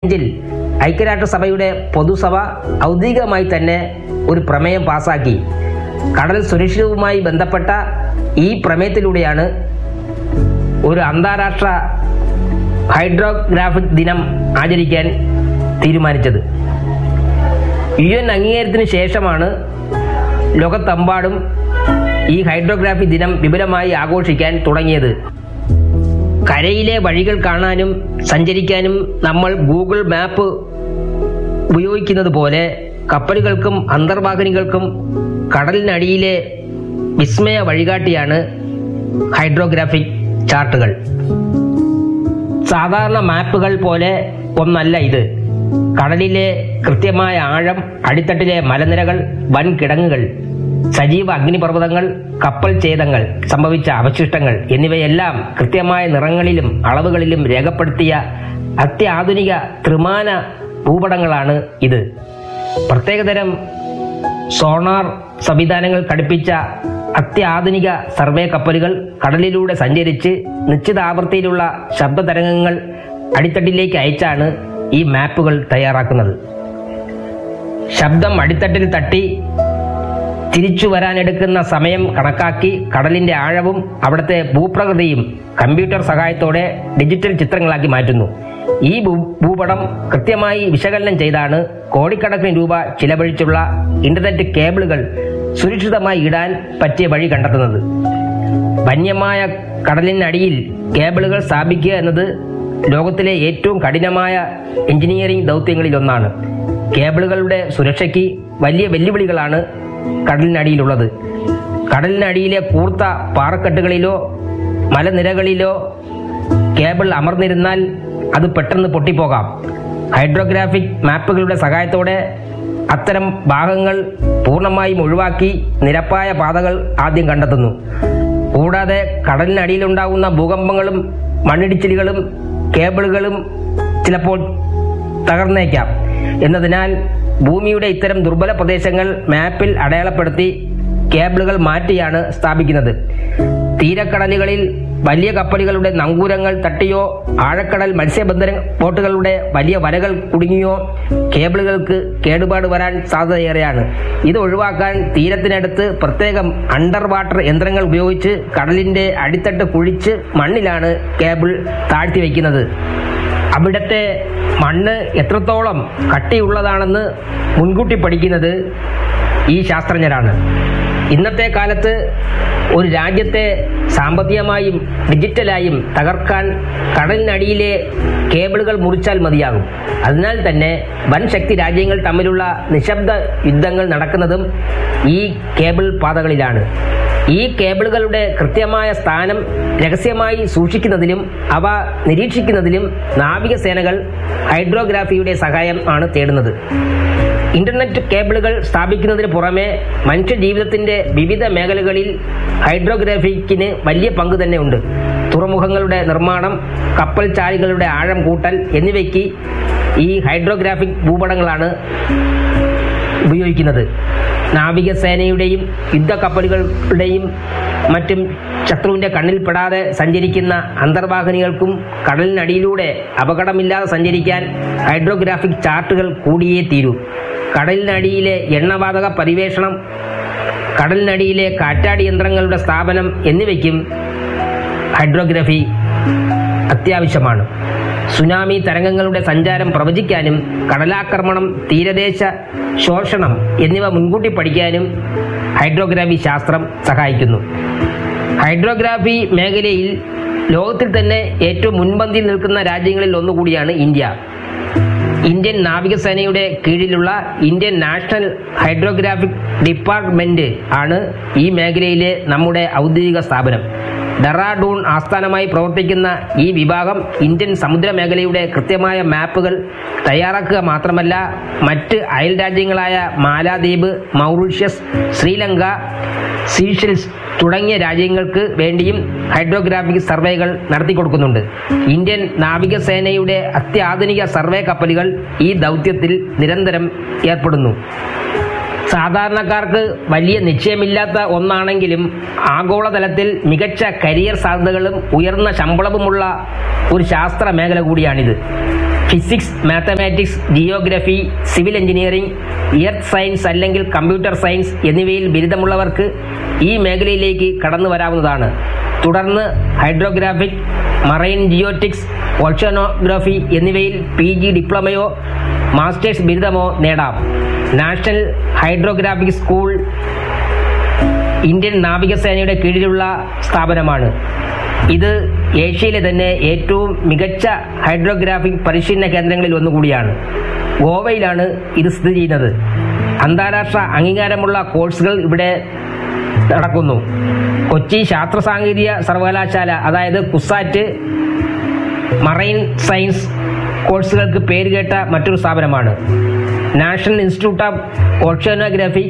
ിൽ ഐക്യരാഷ്ട്രസഭയുടെ പൊതുസഭ ഔദ്യോഗികമായി തന്നെ ഒരു പ്രമേയം പാസാക്കി കടൽ സുരക്ഷിതവുമായി ബന്ധപ്പെട്ട ഈ പ്രമേയത്തിലൂടെയാണ് ഒരു അന്താരാഷ്ട്ര ഹൈഡ്രോഗ്രാഫിക് ദിനം ആചരിക്കാൻ തീരുമാനിച്ചത് യു എൻ അംഗീകാരത്തിന് ശേഷമാണ് ലോകത്തെമ്പാടും ഈ ഹൈഡ്രോഗ്രാഫി ദിനം വിപുലമായി ആഘോഷിക്കാൻ തുടങ്ങിയത് കരയിലെ വഴികൾ കാണാനും സഞ്ചരിക്കാനും നമ്മൾ ഗൂഗിൾ മാപ്പ് ഉപയോഗിക്കുന്നത് പോലെ കപ്പലുകൾക്കും അന്തർവാഹിനികൾക്കും കടലിനടിയിലെ വിസ്മയ വഴികാട്ടിയാണ് ഹൈഡ്രോഗ്രാഫിക് ചാർട്ടുകൾ സാധാരണ മാപ്പുകൾ പോലെ ഒന്നല്ല ഇത് കടലിലെ കൃത്യമായ ആഴം അടിത്തട്ടിലെ മലനിരകൾ വൻകിടങ്ങുകൾ സജീവ അഗ്നിപർവ്വതങ്ങൾ കപ്പൽ ഛേദങ്ങൾ സംഭവിച്ച അവശിഷ്ടങ്ങൾ എന്നിവയെല്ലാം കൃത്യമായ നിറങ്ങളിലും അളവുകളിലും രേഖപ്പെടുത്തിയ അത്യാധുനിക ത്രിമാന ഭൂപടങ്ങളാണ് ഇത് പ്രത്യേകതരം സോണാർ സംവിധാനങ്ങൾ ഘടിപ്പിച്ച അത്യാധുനിക സർവേ കപ്പലുകൾ കടലിലൂടെ സഞ്ചരിച്ച് നിശ്ചിത ആവൃത്തിയിലുള്ള ശബ്ദ തരംഗങ്ങൾ അടിത്തട്ടിലേക്ക് അയച്ചാണ് ഈ മാപ്പുകൾ തയ്യാറാക്കുന്നത് ശബ്ദം അടിത്തട്ടിൽ തട്ടി തിരിച്ചു വരാനെടുക്കുന്ന സമയം കണക്കാക്കി കടലിന്റെ ആഴവും അവിടുത്തെ ഭൂപ്രകൃതിയും കമ്പ്യൂട്ടർ സഹായത്തോടെ ഡിജിറ്റൽ ചിത്രങ്ങളാക്കി മാറ്റുന്നു ഈ ഭൂ- ഭൂപടം കൃത്യമായി വിശകലനം ചെയ്താണ് കോടിക്കണക്കിന് രൂപ ചിലവഴിച്ചുള്ള ഇന്റർനെറ്റ് കേബിളുകൾ സുരക്ഷിതമായി ഇടാൻ പറ്റിയ വഴി കണ്ടെത്തുന്നത് വന്യമായ കടലിനടിയിൽ കേബിളുകൾ സ്ഥാപിക്കുക എന്നത് ലോകത്തിലെ ഏറ്റവും കഠിനമായ എഞ്ചിനീയറിംഗ് ദൗത്യങ്ങളിലൊന്നാണ് കേബിളുകളുടെ സുരക്ഷയ്ക്ക് വലിയ വെല്ലുവിളികളാണ് കടലിനടിയിലുള്ളത് കടലിനടിയിലെ കൂർത്ത പാറക്കെട്ടുകളിലോ മലനിരകളിലോ കേബിൾ അമർന്നിരുന്നാൽ അത് പെട്ടെന്ന് പൊട്ടിപ്പോകാം ഹൈഡ്രോഗ്രാഫിക് മാപ്പുകളുടെ സഹായത്തോടെ അത്തരം ഭാഗങ്ങൾ പൂർണ്ണമായും ഒഴിവാക്കി നിരപ്പായ പാതകൾ ആദ്യം കണ്ടെത്തുന്നു കൂടാതെ കടലിനടിയിലുണ്ടാകുന്ന ഭൂകമ്പങ്ങളും മണ്ണിടിച്ചിലുകളും കേബിളുകളും ചിലപ്പോൾ തകർന്നേക്കാം എന്നതിനാൽ ഭൂമിയുടെ ഇത്തരം ദുർബല പ്രദേശങ്ങൾ മാപ്പിൽ അടയാളപ്പെടുത്തി കേബിളുകൾ മാറ്റിയാണ് സ്ഥാപിക്കുന്നത് തീരക്കടലുകളിൽ വലിയ കപ്പലുകളുടെ നങ്കൂരങ്ങൾ തട്ടിയോ ആഴക്കടൽ മത്സ്യബന്ധന ബോട്ടുകളുടെ വലിയ വലകൾ കുടുങ്ങിയോ കേബിളുകൾക്ക് കേടുപാട് വരാൻ സാധ്യതയേറെയാണ് ഇത് ഒഴിവാക്കാൻ തീരത്തിനടുത്ത് പ്രത്യേകം അണ്ടർ വാട്ടർ യന്ത്രങ്ങൾ ഉപയോഗിച്ച് കടലിന്റെ അടിത്തട്ട് കുഴിച്ച് മണ്ണിലാണ് കേബിൾ താഴ്ത്തി വയ്ക്കുന്നത് അവിടത്തെ മണ്ണ് എത്രത്തോളം കട്ടിയുള്ളതാണെന്ന് മുൻകൂട്ടി പഠിക്കുന്നത് ഈ ശാസ്ത്രജ്ഞരാണ് ഇന്നത്തെ കാലത്ത് ഒരു രാജ്യത്തെ സാമ്പത്തികമായും ഡിജിറ്റലായും തകർക്കാൻ കടലിനടിയിലെ കേബിളുകൾ മുറിച്ചാൽ മതിയാകും അതിനാൽ തന്നെ വൻ ശക്തി രാജ്യങ്ങൾ തമ്മിലുള്ള നിശബ്ദ യുദ്ധങ്ങൾ നടക്കുന്നതും ഈ കേബിൾ പാതകളിലാണ് ഈ കേബിളുകളുടെ കൃത്യമായ സ്ഥാനം രഹസ്യമായി സൂക്ഷിക്കുന്നതിലും അവ നിരീക്ഷിക്കുന്നതിലും നാവികസേനകൾ ഹൈഡ്രോഗ്രാഫിയുടെ സഹായം ആണ് തേടുന്നത് ഇന്റർനെറ്റ് കേബിളുകൾ സ്ഥാപിക്കുന്നതിന് പുറമെ മനുഷ്യ ജീവിതത്തിന്റെ വിവിധ മേഖലകളിൽ ഹൈഡ്രോഗ്രാഫിക്കിന് വലിയ പങ്ക് തന്നെ ഉണ്ട് തുറമുഖങ്ങളുടെ നിർമ്മാണം കപ്പൽ ചാലുകളുടെ ആഴം കൂട്ടൽ എന്നിവയ്ക്ക് ഈ ഹൈഡ്രോഗ്രാഫിക് ഭൂപടങ്ങളാണ് ഉപയോഗിക്കുന്നത് നാവികസേനയുടെയും യുദ്ധക്കപ്പലുകളുടെയും മറ്റും ശത്രുവിന്റെ കണ്ണിൽപ്പെടാതെ സഞ്ചരിക്കുന്ന അന്തർവാഹിനികൾക്കും കടലിനടിയിലൂടെ അപകടമില്ലാതെ സഞ്ചരിക്കാൻ ഹൈഡ്രോഗ്രാഫിക് ചാർട്ടുകൾ കൂടിയേ തീരൂ കടലിനടിയിലെ എണ്ണവാതക പരിവേഷണം കടലിനടിയിലെ കാറ്റാടി യന്ത്രങ്ങളുടെ സ്ഥാപനം എന്നിവയ്ക്കും ഹൈഡ്രോഗ്രഫി അത്യാവശ്യമാണ് സുനാമി തരംഗങ്ങളുടെ സഞ്ചാരം പ്രവചിക്കാനും കടലാക്രമണം തീരദേശ ശോഷണം എന്നിവ മുൻകൂട്ടി പഠിക്കാനും ഹൈഡ്രോഗ്രാഫി ശാസ്ത്രം സഹായിക്കുന്നു ഹൈഡ്രോഗ്രാഫി മേഖലയിൽ ലോകത്തിൽ തന്നെ ഏറ്റവും മുൻപന്തിയിൽ നിൽക്കുന്ന രാജ്യങ്ങളിൽ ഒന്നുകൂടിയാണ് ഇന്ത്യ ഇന്ത്യൻ നാവികസേനയുടെ കീഴിലുള്ള ഇന്ത്യൻ നാഷണൽ ഹൈഡ്രോഗ്രാഫിക് ഡിപ്പാർട്ട്മെന്റ് ആണ് ഈ മേഖലയിലെ നമ്മുടെ ഔദ്യോഗിക സ്ഥാപനം ഡെറാഡൂൺ ആസ്ഥാനമായി പ്രവർത്തിക്കുന്ന ഈ വിഭാഗം ഇന്ത്യൻ സമുദ്ര മേഖലയുടെ കൃത്യമായ മാപ്പുകൾ തയ്യാറാക്കുക മാത്രമല്ല മറ്റ് അയൽ രാജ്യങ്ങളായ മാലാദ്വീപ് മൗറീഷ്യസ് ശ്രീലങ്ക സീഷൽസ് തുടങ്ങിയ രാജ്യങ്ങൾക്ക് വേണ്ടിയും ഹൈഡ്രോഗ്രാഫിക് സർവേകൾ നടത്തിക്കൊടുക്കുന്നുണ്ട് ഇന്ത്യൻ നാവികസേനയുടെ അത്യാധുനിക സർവേ കപ്പലുകൾ ഈ ദൗത്യത്തിൽ നിരന്തരം ഏർപ്പെടുന്നു സാധാരണക്കാർക്ക് വലിയ നിശ്ചയമില്ലാത്ത ഒന്നാണെങ്കിലും ആഗോളതലത്തിൽ മികച്ച കരിയർ സാധ്യതകളും ഉയർന്ന ശമ്പളവുമുള്ള ഒരു ശാസ്ത്ര മേഖല കൂടിയാണിത് physics mathematics geography civil engineering earth science അല്ലെങ്കിൽ കമ്പ്യൂട്ടർ സയൻസ് എന്നിവയിൽ ബിരുദമുള്ളവർക്ക് ഈ മേഖലയിലേക്ക് കടന്നു വരാവുന്നതാണ് തുടർന്ന് ഹൈഡ്രോഗ്രാഫിക് മറൈൻ ജിയോട്ടിക്സ് ഓഷനോഗ്രാഫി എന്നിവയിൽ പി ജി ഡിപ്ലോമയോ മാസ്റ്റേഴ്സ് ബിരുദമോ നേടാം നാഷണൽ ഹൈഡ്രോഗ്രാഫിക് സ്കൂൾ ഇന്ത്യൻ നാവികസേനയുടെ കീഴിലുള്ള സ്ഥാപനമാണ് ഇത് ഏഷ്യയിലെ തന്നെ ഏറ്റവും മികച്ച ഹൈഡ്രോഗ്രാഫിക് പരിശീലന കേന്ദ്രങ്ങളിൽ ഒന്നുകൂടിയാണ് ഗോവയിലാണ് ഇത് സ്ഥിതി ചെയ്യുന്നത് അന്താരാഷ്ട്ര അംഗീകാരമുള്ള കോഴ്സുകൾ ഇവിടെ നടക്കുന്നു കൊച്ചി ശാസ്ത്ര സാങ്കേതിക സർവകലാശാല അതായത് കുസാറ്റ് മറൈൻ സയൻസ് കോഴ്സുകൾക്ക് പേരുകേട്ട മറ്റൊരു സ്ഥാപനമാണ് നാഷണൽ ഇൻസ്റ്റിറ്റ്യൂട്ട് ഓഫ് ഓഷ്യനോഗ്രാഫി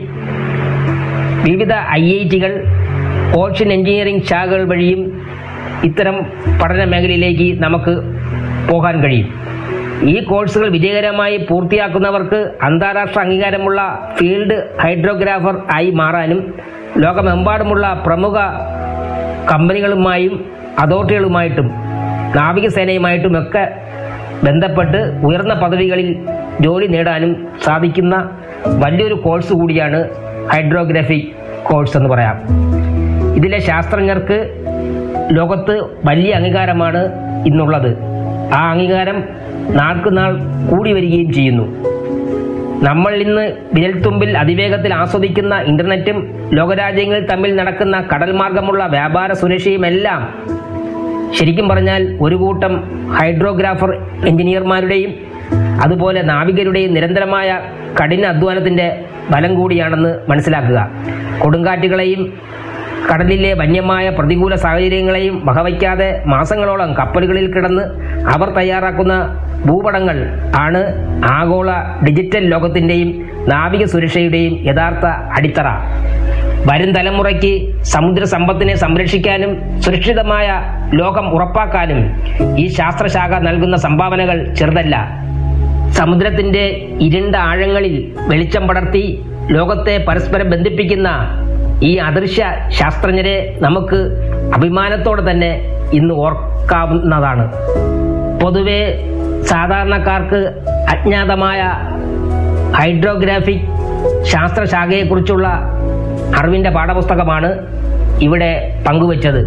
വിവിധ ഐ ഐ ടികൾ ഓഷ്യൻ എഞ്ചിനീയറിംഗ് ശാഖകൾ വഴിയും ഇത്തരം പഠന മേഖലയിലേക്ക് നമുക്ക് പോകാൻ കഴിയും ഈ കോഴ്സുകൾ വിജയകരമായി പൂർത്തിയാക്കുന്നവർക്ക് അന്താരാഷ്ട്ര അംഗീകാരമുള്ള ഫീൽഡ് ഹൈഡ്രോഗ്രാഫർ ആയി മാറാനും ലോകമെമ്പാടുമുള്ള പ്രമുഖ കമ്പനികളുമായും അതോറിറ്റികളുമായിട്ടും നാവികസേനയുമായിട്ടുമൊക്കെ ബന്ധപ്പെട്ട് ഉയർന്ന പദവികളിൽ ജോലി നേടാനും സാധിക്കുന്ന വലിയൊരു കോഴ്സ് കൂടിയാണ് ഹൈഡ്രോഗ്രഫി കോഴ്സ് എന്ന് പറയാം ഇതിലെ ശാസ്ത്രജ്ഞർക്ക് ലോകത്ത് വലിയ അംഗീകാരമാണ് ഇന്നുള്ളത് ആ അംഗീകാരം നാൾക്കുനാൾ കൂടി വരികയും ചെയ്യുന്നു നമ്മൾ ഇന്ന് വിരൽത്തുമ്പിൽ അതിവേഗത്തിൽ ആസ്വദിക്കുന്ന ഇന്റർനെറ്റും ലോകരാജ്യങ്ങളിൽ തമ്മിൽ നടക്കുന്ന കടൽ മാർഗമുള്ള വ്യാപാര സുരക്ഷയുമെല്ലാം ശരിക്കും പറഞ്ഞാൽ ഒരു കൂട്ടം ഹൈഡ്രോഗ്രാഫർ എഞ്ചിനീയർമാരുടെയും അതുപോലെ നാവികരുടെയും നിരന്തരമായ കഠിന അധ്വാനത്തിന്റെ ഫലം കൂടിയാണെന്ന് മനസ്സിലാക്കുക കൊടുങ്കാറ്റുകളെയും കടലിലെ വന്യമായ പ്രതികൂല സാഹചര്യങ്ങളെയും വകവയ്ക്കാതെ മാസങ്ങളോളം കപ്പലുകളിൽ കിടന്ന് അവർ തയ്യാറാക്കുന്ന ഭൂപടങ്ങൾ ആണ് ആഗോള ഡിജിറ്റൽ ലോകത്തിന്റെയും നാവിക സുരക്ഷയുടെയും യഥാർത്ഥ അടിത്തറ വരും തലമുറയ്ക്ക് സമുദ്ര സമ്പത്തിനെ സംരക്ഷിക്കാനും സുരക്ഷിതമായ ലോകം ഉറപ്പാക്കാനും ഈ ശാസ്ത്രശാഖ നൽകുന്ന സംഭാവനകൾ ചെറുതല്ല സമുദ്രത്തിന്റെ ഇരുണ്ട ആഴങ്ങളിൽ വെളിച്ചം പടർത്തി ലോകത്തെ പരസ്പരം ബന്ധിപ്പിക്കുന്ന ഈ അദൃശ്യ ശാസ്ത്രജ്ഞരെ നമുക്ക് അഭിമാനത്തോടെ തന്നെ ഇന്ന് ഓർക്കാവുന്നതാണ് പൊതുവെ സാധാരണക്കാർക്ക് അജ്ഞാതമായ ഹൈഡ്രോഗ്രാഫിക് ശാസ്ത്രശാഖയെക്കുറിച്ചുള്ള അറിവിന്റെ പാഠപുസ്തകമാണ് ഇവിടെ പങ്കുവച്ചത്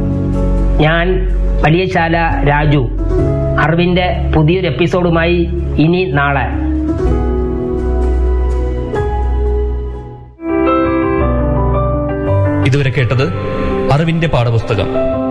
ഞാൻ വലിയശാല രാജു അറിവിന്റെ പുതിയൊരു എപ്പിസോഡുമായി ഇനി നാളെ ഇതുവരെ കേട്ടത് അറിവിന്റെ പാഠപുസ്തകം